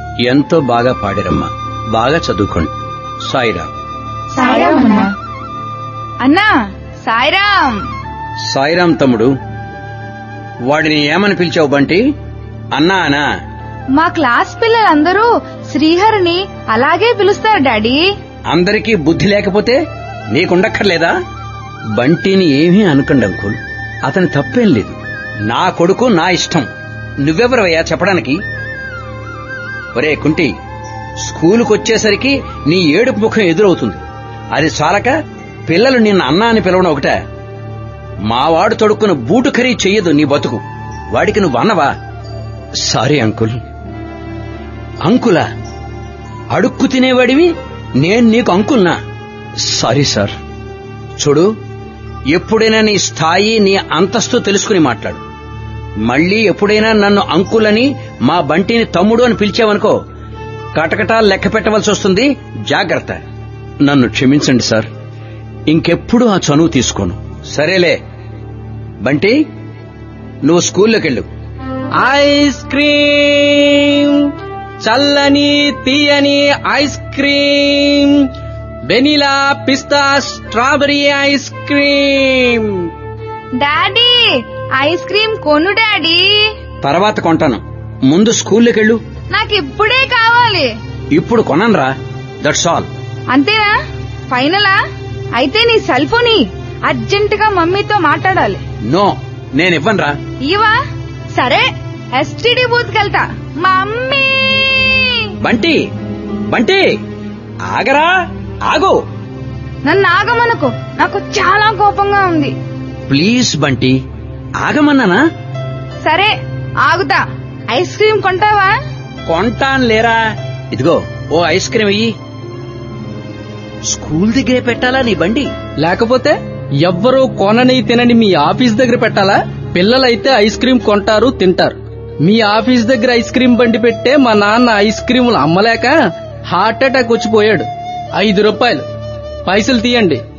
ఎంతో బాగా పాడారమ్మా బాగా చదువుకోండి సాయిరా సాయిరామ్ అన్నా అన్నా సాయిరామ్ సాయిరాం తమ్ముడు వాడిని ఏమని పిలిచావు బంటి అన్నా అనా మా క్లాస్ పిల్లలందరూ శ్రీహరిని అలాగే పిలుస్తారు డాడీ అందరికీ బుద్ధి లేకపోతే నీకుండక్కర్లేదా బంటిని ఏమీ అనకండి అంకుల్ అతని తప్పేం లేదు నా కొడుకు నా ఇష్టం నువ్వెవరవయ్యా చెప్పడానికి ఒరే కుంటి స్కూలుకు వచ్చేసరికి నీ ఏడుపు ముఖం ఎదురవుతుంది అది చాలక పిల్లలు నిన్న అన్నా అని పిలవడం ఒకట మావాడు తొడుక్కున్న బూటు ఖరీ చెయ్యదు నీ బతుకు వాడికి నువ్వు అన్నవా సారీ అంకుల్ అంకులా అడుక్కు తినేవాడివి నేను నీకు అంకుల్నా సారీ సార్ చూడు ఎప్పుడైనా నీ స్థాయి నీ అంతస్తు తెలుసుకుని మాట్లాడు మళ్ళీ ఎప్పుడైనా నన్ను అంకులని మా బంటిని తమ్ముడు అని పిలిచావనుకో కటకటాలు లెక్క పెట్టవలసి వస్తుంది జాగ్రత్త నన్ను క్షమించండి సార్ ఇంకెప్పుడు ఆ చనువు తీసుకోను సరేలే బంటి నువ్వు స్కూల్లోకి వెళ్ళు ఐస్ క్రీమ్ చల్లని తీయని ఐస్ క్రీమ్ వెనిలా పిస్తా strawberry ice cream daddy ice cream కొను డాడీ తర్వాత కొంటాను ముందు స్కూల్లోకి వెళ్ళు నాకు ఇప్పుడే కావాలి ఇప్పుడు కొనరా దట్స్ ఆల్ అంతేనా ఫైనలా అయితే నీ సెల్ ఫోన్ అర్జెంట్ గా మమ్మీతో మాట్లాడాలి నో నేను ఇవ్వనురా ఇవా సరే ఎస్టీడీ బూత్ కెళ్తా మమ్మీ బంటి బంటి ఆగరా ఆగు నన్ను ఆగమనుకో నాకు చాలా కోపంగా ఉంది ప్లీజ్ బంటి ఆగమన్నానా సరే ఆగుతా ఐస్ క్రీమ్ కొంటావా కొంటాను లేరా ఇదిగో ఓ ఐస్ క్రీమ్ ఇయ్యి స్కూల్ దగ్గరే పెట్టాలా నీ బండి లేకపోతే ఎవ్వరూ కొనని తినని మీ ఆఫీస్ దగ్గర పెట్టాలా పిల్లలైతే ఐస్ క్రీమ్ కొంటారు తింటారు మీ ఆఫీస్ దగ్గర ఐస్ క్రీమ్ బండి పెట్టే మా నాన్న ఐస్ క్రీములు అమ్మలేక హార్ట్ అటాక్ వచ్చిపోయాడు ఐదు రూపాయలు పైసలు తీయండి